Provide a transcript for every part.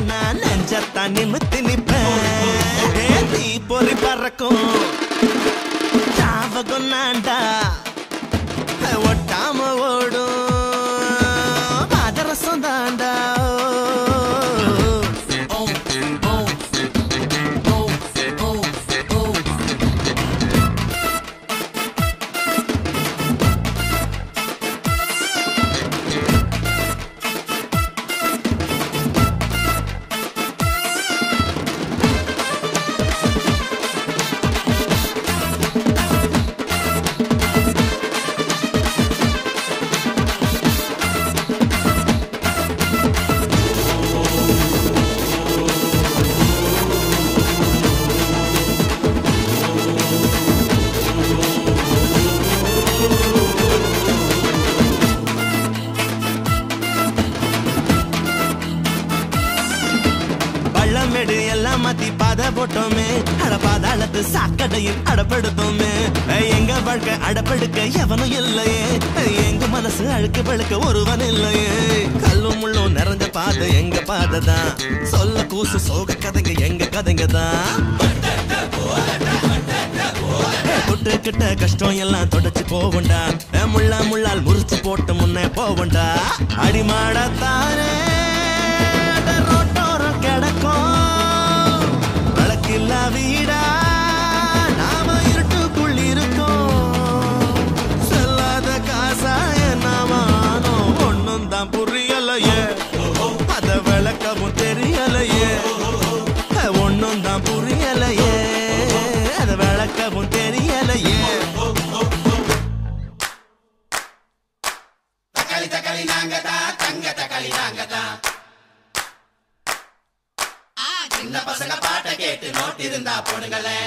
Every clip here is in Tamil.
சொன்னா நெஞ்சத்தான் நிமித்தி நிப்பேன் தீ பொறி பறக்கும் ஞாபகம் நான்டா ஒட்டாம ஓடும் பாதரசம் தாண்டா பள்ளமேடு எல்லாம் மாத்தி பாதை போட்டோமே அட பாதாளத்து சாக்கடையில் அடப்படுத்தோமே எங்க வாழ்க்கை அடப்படுக்க எவனும் இல்லையே எங்க மனசு அழுக்கு பழுக்க ஒருவன் இல்லையே கல்லும் முள்ளும் நிறைஞ்ச பாதை எங்க பாதை தான் சொல்ல கூசு சோக கதைங்க எங்க கதைங்க தான் தொட்டு கிட்ட கஷ்டம் எல்லாம் தொடச்சு போவண்டா முள்ளா முள்ளால் முறிச்சு போட்டு முன்னே போவண்டா அடிமாடத்தானே ரோட்டோரம் கிடக்கும் வழக்கில்லா வீடா நாம இருட்டுக்குள் இருக்கோம் செல்லாத காசாய நாமானோ ஒண்ணும் தான் புரியலையே அத விளக்கவும் தெரியலையே ஒண்ணும் தான் புரியலையே அத விளக்கவும் தெரியலையே தக்காளி தக்காளி நாங்க தான் தங்க தக்காளி நாங்க தான் சின்ன பசங்க பாட்டை கேட்டு நோட் இருந்தா போடுங்களே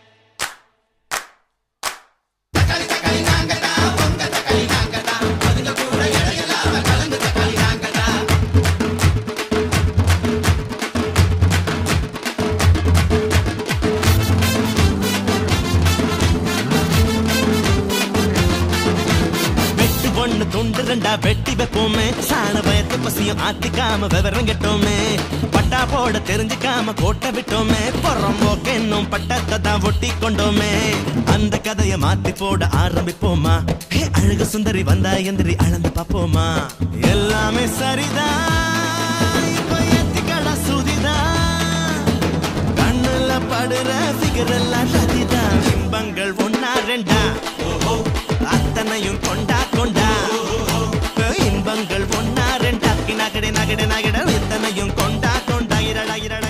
தக்காளி தக்காளி நாங்க தான் உங்க தக்காளி நாங்க தான் அதுங்க கூட இடையில்லாம கலந்து தக்காளி நாங்க தான் வெட்டு பொண்ணு துண்டு ரெண்டா வெட்டி வைப்போமே சாண பயத்து பசியும் ஆத்திக்காம விவரம் கெட்டோமே பட்டா போட தெரிஞ்சுக்காம கோட்டை விட்டோமே புறம்போக்கு இன்னும் பட்டத்தை தான் ஒட்டி கொண்டோமே அந்த கதைய மாத்தி போட ஆரம்பிப்போமா ஹே, அழகு சுந்தரி வந்தா எந்திரி அளந்து பாப்போமா எல்லாமே சரிதான் இப்ப ஏத்திக்கடா சுதிதான் கண்ணுல படுற ஃபிகர் எல்லாம் நதிதான் இன்பங்கள் ஒன்னா ரெண்டா அத்தனையும் கொண்டா கொண்டா இன்பங்கள் ஒன்னா ரெண்டா நகடு நகடு நகட இத்தனையும் கொண்டா கொண்டா இரடா இரடா